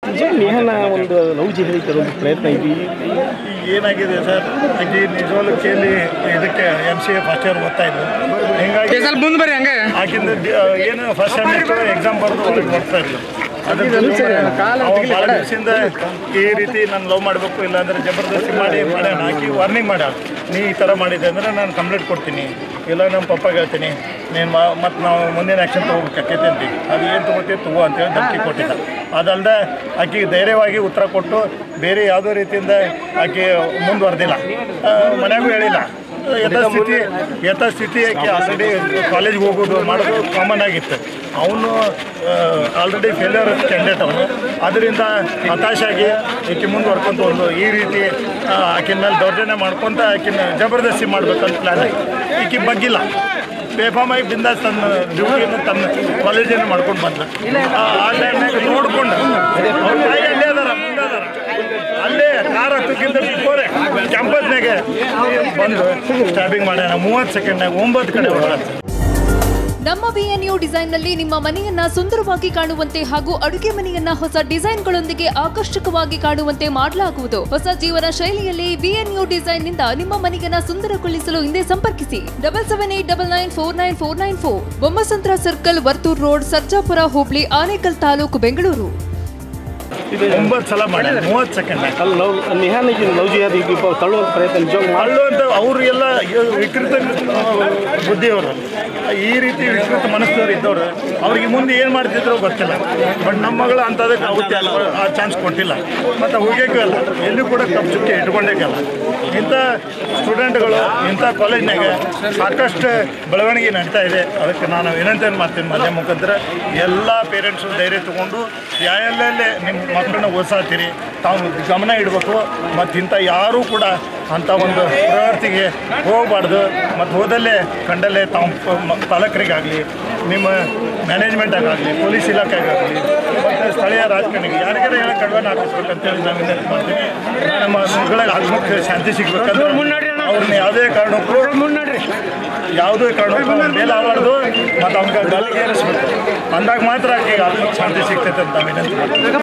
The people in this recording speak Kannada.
ನೇಹನ ಒಂದು ಲವ್ ಜಿಹದಿ ಒಂದು ಪ್ರಯತ್ನ ಇದೆ ಈಗ ಏನಾಗಿದೆ ಸರ್ ಆಕೆ ನಿಜವಾಗ್ಲೂ ಕೇಳಿ ಇದಕ್ಕೆ M C A first year ಓದ್ತಾ ಇದ್ದು ಹಿಂಗಾಗಿ ಸ್ವಲ್ಪ ಮುಂದೆ ಬರ್ರಿ ಹಂಗೆ ಆಕಿಂದ ಡಿ- ಏನು ಫಸ್ಟ್ ಸೆಮಿಸ್ಟರ್ ಎಕ್ಸಾಮ್ ಬರೆದು ಒಳಗೆ ಬರ್ತಾ ಇದ್ಲು ಅದಕ್ಕೆ ಭಾಳ ದಿವಸದಿಂದ ಈ ರೀತಿ ನಾನು ಲವ್ ಮಾಡಬೇಕು ಇಲ್ಲಾಂದ್ರೆ ಜಬರ್ದಸ್ತಿ ಮಾಡಿ ಮಾಡ್ಯಾನ ಹಾಕಿ ವಾರ್ನಿಂಗ್ ಮಾಡ್ಯಾಳ ನೀ ಈ ಥರ ಮಾಡಿದ್ದೆ ಅಂದರೆ ನಾನು ಕಂಪ್ಲೇಂಟ್ ಕೊಡ್ತೀನಿ ಇಲ್ಲ ನಮ್ಮ ಪಪ್ಪಗೆ ಹೇಳ್ತೀನಿ ನೀನು ಮತ್ತು ನಾವು ಮುಂದಿನ ಆ್ಯಕ್ಷನ್ ತೊಗೋಬೇಕಾಕೈತೆ ಅಂತೀವಿ ಅದು ಏನು ತೊಗೋತೀವಿ ತಗೋ ಅಂತೇಳಿ ಧಮಕಿ ಕೊಟ್ಟಿದ್ದ ಅದಲ್ಲದೆ ಆಕೆಗೆ ಧೈರ್ಯವಾಗಿ ಉತ್ತರ ಕೊಟ್ಟು ಬೇರೆ ಯಾವುದೇ ರೀತಿಯಿಂದ ಆಕೆ ಮುಂದುವರೆದಿಲ್ಲ ಮನೆಗೂ ಹೇಳಿಲ್ಲ ಯಥಾಸ್ಥಿತಿ ಯಥಾಸ್ಥಿತಿ ಆಕೆ ಆಲ್ರೆಡಿ ಕಾಲೇಜ್ಗೆ ಹೋಗೋದು ಮಾಡೋದು ಕಾಮನ್ ಆಗಿತ್ತು ಅವನು ಆಲ್ರೆಡಿ ಫೇಲ್ಯೂರ್ ಕ್ಯಾಂಡಿಡೇಟ್ ಅವನು ಅದರಿಂದ ಹತಾಶಾಗಿ ಆಕೆ ಮುಂದುವರ್ಕೊಂತ ಒಂದು ಈ ರೀತಿ ಆ, ಆಕಿನ ಮೇಲೆ ದೌರ್ಜನ್ಯ ಮಾಡ್ಕೊತ ಆಕಿನ ಜಬರ್ದಸ್ತಿ ಮಾಡ್ಬೇಕಂತ ಪ್ಲ್ಯಾನ್ ಆಗಿ ಈಕೆ ಬಗ್ಗಿಲ್ಲ ಬೇಫಾಮಾಗಿ ಬಿಂದಾಸ್ ತನ್ನ ಡ್ಯೂಟಿಯನ್ನು ತನ್ನ ಕಾಲೇಜನ್ನು ಮಾಡ್ಕೊಂಡು ಬಂದ ಆ ಆ ಟೈಮ್ನಾಗ ನೋಡ್ಕೊಂಡು ಅವ್ರ ತಾಯಿ ಅಲ್ಲೇ ಅದಾರ ಮುಂದೆ ಅದಾರ ಅಲ್ಲೇ ಕಾರ್ ಹತ್ತಕ್ಕಿಂತ ಬಿಫೋರೆ ಕ್ಯಾಂಪಸ್ನಾಗೆ ಬಂದು ಸ್ಟ್ಯಾಬಿಂಗ್ ಮಾಡ್ಯಾನ ಮೂವತ್ತು ಸೆಕೆಂಡ್ನಾಗ ಒಂಬತ್ತು ಕಡೆ ಹೊಡೆದ ನಮ್ಮ ಬಿಎನ್ಯು ಡಿಸೈನ್ನಲ್ಲಿ ನಿಮ್ಮ ಮನೆಯನ್ನ ಸುಂದರವಾಗಿ ಕಾಣುವಂತೆ ಹಾಗೂ ಅಡುಗೆ ಮನೆಯನ್ನ ಹೊಸ ಡಿಸೈನ್ಗಳೊಂದಿಗೆ ಆಕರ್ಷಕವಾಗಿ ಕಾಣುವಂತೆ ಮಾಡಲಾಗುವುದು ಹೊಸ ಜೀವನ ಶೈಲಿಯಲ್ಲಿ ಬಿಎನ್ಯು ಡಿಸೈನ್ನಿಂದ ನಿಮ್ಮ ಮನೆಯನ್ನ ಸುಂದರಗೊಳಿಸಲು ಹಿಂದೆ ಸಂಪರ್ಕಿಸಿ double seven eight double nine four nine four nine four Bommasandra circle Varthur road Sarjapura ಹೋಬಳಿ ಆನೇಕಲ್ ತಾಲೂಕು ಬೆಂಗಳೂರು ಒಂಬತ್ತು ಸಲ ಮಾಡ್ಯಾನ ಮೂವತ್ತು ಸೆಕೆಂಡ್ನಾಗ ಅಲ್ಲಿ ಲವ್ ನೇಹಾನಿಗೆ ಲವ್ ಜಿಹದಿ ತಳ್ಳುವಂಥ ಪ್ರಯತ್ನ ನಿಜವಾಗಿ ಮಾಡಿ ಅಲ್ಲೂ ಅಂತ ಅವರು ಎಲ್ಲ ವಿಕೃತ ಬುದ್ಧಿಯವರು ಈ ರೀತಿ ವಿಕೃತ ಮನಸ್ಸವರು ಇದ್ದವರು ಅವ್ರಿಗೆ ಮುಂದೆ ಏನು ಮಾಡ್ತಿದ್ರು ಗೊತ್ತಿಲ್ಲ ಬಟ್ ನಮ್ಮ ಮಗಳು ಅಂಥದಕ್ಕೆ ಆಗುತ್ತೆ ಅಲ್ಲ ಆ ಚಾನ್ಸ್ ಕೊಟ್ಟಿಲ್ಲ ಮತ್ತು ಹೋಗೋಕ್ಕೂ ಅಲ್ಲ ಎಲ್ಲಿ ಕೂಡ ಕಪ್ಪು ಚುಕ್ಕಿ ಇಟ್ಕೊಂಡೇಕಲ್ಲ ಇಂಥ ಸ್ಟೂಡೆಂಟ್ಗಳು ಇಂಥ ಕಾಲೇಜ್ನಾಗ ಸಾಕಷ್ಟು ಬೆಳವಣಿಗೆ ನಡೀತಾ ಇದೆ ಅದಕ್ಕೆ ನಾನು ವಿನಂತಿಯನ್ನು ಮಾಡ್ತೀನಿ ಮಾಧ್ಯಮ ಮುಖಾಂತರ ಎಲ್ಲ ಪೇರೆಂಟ್ಸು ಧೈರ್ಯ ತಗೊಂಡು ಎಲ್ಲೆಲ್ಲೇ ನಿಮ್ಮ ಮಕ್ಕಳನ್ನ ಓದಿಸಾತೀರಿ ತಾವು ಗಮನ ಇಡಬೇಕು ಮತ್ತು ಇಂಥ ಯಾರೂ ಕೂಡ ಅಂಥ ಒಂದು ಪ್ರವೃತ್ತಿಗೆ ಹೋಗಬಾರ್ದು ಮತ್ತು ಹೋದಲ್ಲೇ ಕಂಡಲ್ಲೇ ತಾವು ಪ- ಮ- ಪಾಲಕರಿಗಾಗಲಿ ನಿಮ್ಮ ಮ್ಯಾನೇಜ್ಮೆಂಟಾಗಲಿ ಪೊಲೀಸ್ ಇಲಾಖೆಗಾಗಲಿ ಮತ್ತು ಸ್ಥಳೀಯ ರಾಜಕಾರಣಿಗೆ ಯಾರಿಗಾರ ಹೇಳೋ ಕಡ್ವಾನ ಹಾಕಿಸ್ಬೇಕಂತೇಳಿ ನಾನು ವಿನಂತಿ ಮಾಡ್ತೀನಿ ನಮ್ಮ ಮಗಳ ಆತ್ಮಕ್ಕೆ ಶಾಂತಿ ಸಿಗ್ಬೇಕಂದ್ರೆ ಅವ್ರನ್ನ ಯಾವುದೇ ಕಾರಣಕ್ಕೂ ಯಾವುದೇ ಕಾರಣಕ್ಕೂ ಮೇಲೆ ಆಗಬಾರ್ದು ಮತ್ತು ಅವ್ನಿಗೆ ಗಲ್ಲಿಗೆ ಏರಿಸ್ಬೇಕು ಅಂದಾಗ ಮಾತ್ರ ಆಕೆಗೆ ಆತ್ಮಕ್ಕೆ ಶಾಂತಿ ಸಿಗ್ತೈತೆ ಅಂತ ನಾನು ವಿನಂತಿ ಮಾಡ್ತೀನಿ